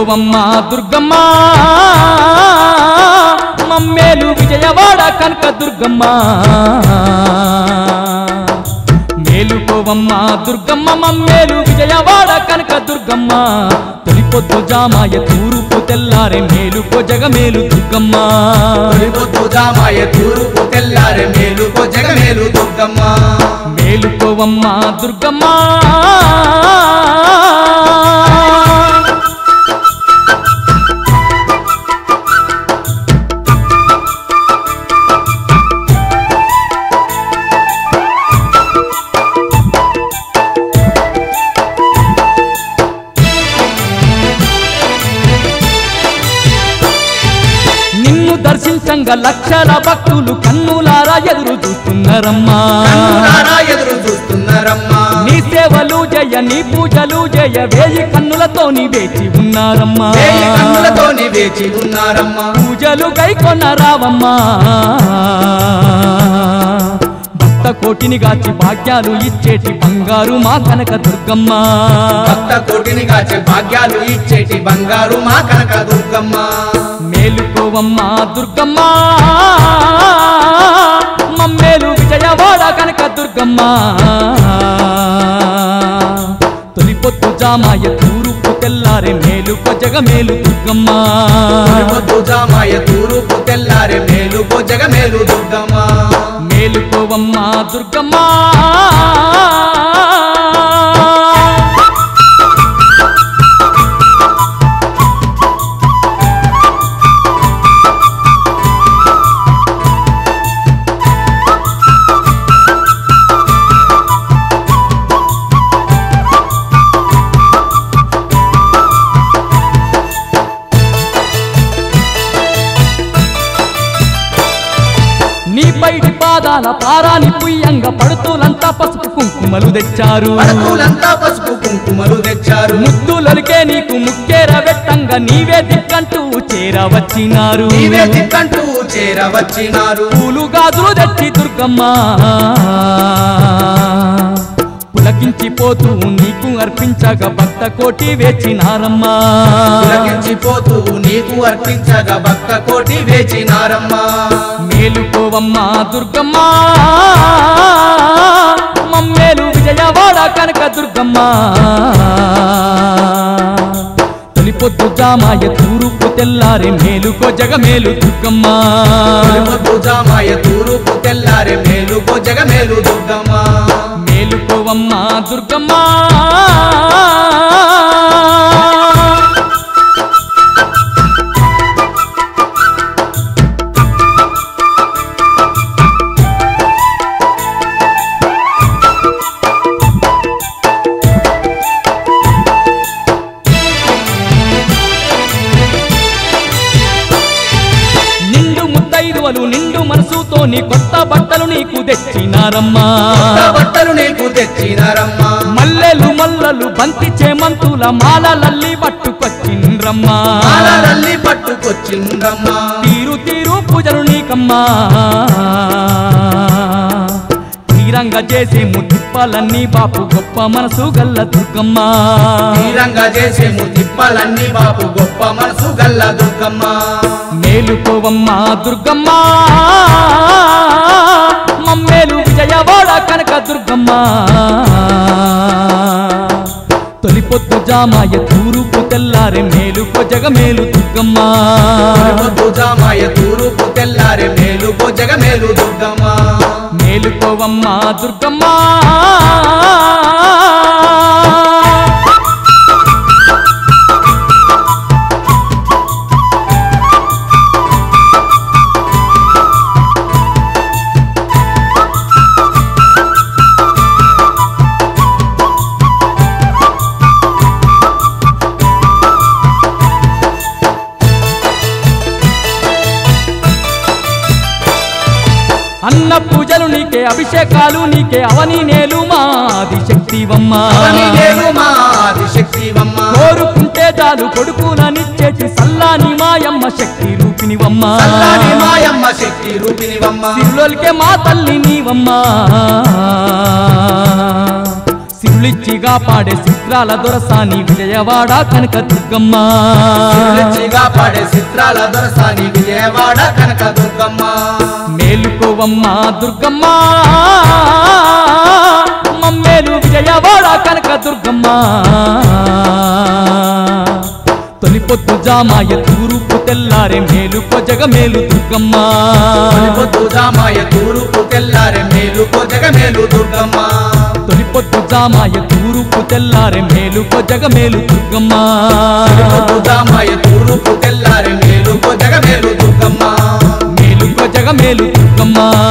మేలుకోవమ్మ దుర్గమ్మ మమ్మేలు విజయవాడ కనక దుర్గమ్మ మేలుకోవమ్మ దుర్గమ్మ మమ్మేలు విజయవాడ కనక దుర్గమ్మ తొలిపొద్దు జామాయ తూరుపు తెల్లారే మేలుకో జగమేలు దుర్గమ్మ తొలిపొద్దు జామాయ తూరుపు తెల్లారె మేలుకో జగమేలు దుర్గమ్మ మేలుకోవమ్మ దుర్గమ్మ నిన్ను దర్శించంగా లక్షల భక్తులు కన్నులారా ఎదురు చూస్తున్నారమ్మా కన్నులారా ఎదురు చూస్తున్నారమ్మా నీ సేవలు జయ నీ పూజలు జయ వేయి కన్నులతో నీ వేచి ఉన్నారమ్మా వేయి కన్నులతోని వేచి ఉన్నారమ్మా పూజలు గైకొన్న రావమ్మా భక్త కోటిని గాచి భాగ్యాలు ఇచ్చేటి బంగారు మా కనక దుర్గమ్మ భక్త కోటిని కాచే భాగ్యాలు ఇచ్చేటి బంగారు మా కనక దుర్గమ్మ మేలుకోవమ్మ దుర్గమ్మ మమ్మేలు విజయవాడ కనక దుర్గమ్మ తొలిపొత్తు జామాయ తూరుపు తెల్లారే మేలుకో జగమేలు దుర్గమ్మ తొలిపొద్దు జామాయ తూరుపు తెల్లారె మేలుకో జగమేలు దుర్గమ్మ మేలుకోవమ్మ దుర్గమ్మ నీ పైడి పాదాల పారాని పుయ్యంగ పడుతులంతా పసుపు కుంకుమలు తెచ్చారు పడకులంతా పసుపు కుంకుమలు తెచ్చారు ముద్దులలికే నీకు ముక్కేర వెట్టంగా నీవే దిక్కంటూ చేరవచ్చినారు నీవే దిక్కంటూ చేరవచ్చినారు పూలు గాజులు తెచ్చి దుర్గమ్మ పులకించిపోతూ నీకు అర్పించగా భక్త కోటి వేచినారమ్మా పులకించిపోతూ నీకు అర్పించగా భక్త కోటి వేచినారమ్మా మేలుకోవమ్మ దుర్గమ్మ మమ్మేలు విజయవాడ కనక దుర్గమ్మ తొలిపొద్దు జామాయ తూరుపు తెల్లారే మేలుకో జగమేలు దుర్గమ్మ తొలిపొద్దు జామాయ తూరుపు తెల్లారె మేలుకో జగమేలు దుర్గమ్మ మేలుకోవమ్మ దుర్గమ్మ నిండు ముత్తైదువలు నిండు మనసుతో నీ కొత్త బట్టలు నీకు తెచ్చినారమ్మా కొత్త బట్టలు నీకు తెచ్చినారమ్మా మల్లెలు మల్లలు బంతి చేమంతుల మాలలల్లి పట్టుకొచ్చిండ్రమ్మా మాలలల్లి పట్టుకొచ్చిందమ్మా తీరు తీరు పూజలు నీకమ్మా తీరంగా చేసే ముద్దిప్పాలన్నీ బాపు గొప్ప మనసు గల్ల దుర్గమ్మ తీరంగా చేసేము తిప్పలన్నీ బాపు గొప్ప మనసు గల్ల దుర్గమ్మ మేలుకోవమ్మ దుర్గమ్మ మమ్మేలు విజయవాడ కనక దుర్గమ్మ తొలిపొద్దు జామాయ తూరుపు తెల్లారే మేలుకో జగమేలు దుర్గమ్మ పొద్దు జామాయ తూరుపు తెల్లారె మేలుకో జగమేలు దుర్గమ్మ మేలుకోవమ్మ దుర్గమ్మ అన్న పూజలు నీకే అభిషేకాలు నీకే అవని నేలు మాది శక్తివమ్మ అవని దేవు మా ఆదిశక్తివమ్మ కోరుకుంటే చాలు కొడుకులనిచ్చేటి సల్లాని మాయమ్మ శక్తి రూపినివమ్మ చల్లని మాయమ్మ శక్తి రూపినివమ్మ సిరులొలికే మా తల్లి నీవమ్మ సిరులు సిరులిచ్చిగా పాడే చిత్రాల దొరసాని విజయవాడ కనక దుర్గమ్మ సిరులిచ్చిగా పాడే చిత్రాల దొరసాని విజయవాడ కనక దుర్గమ్మ మేలుకోవమ్మ దుర్గమ్మ మమ్మేలు విజయవాడ కనక దుర్గమ్మ తొలి పొద్దు జామాయ తూరుపు తెల్లారే మేలుకో జగమేలు దుర్గమ్మ పొద్దు జామాయ తూరుపు తెల్లారె మేలుకో జగమేలు దుర్గమ్మ తొలి పొద్దు జామాయ తూరుపు తెల్లారే మేలుకో జగమేలు దుర్గమ్మ పొద్దు జామాయ తూరుపు తెల్లారె మేలుకో జగమేలు దుర్గమ్మ మేలుకో జగమేలు దుర్గమ్మ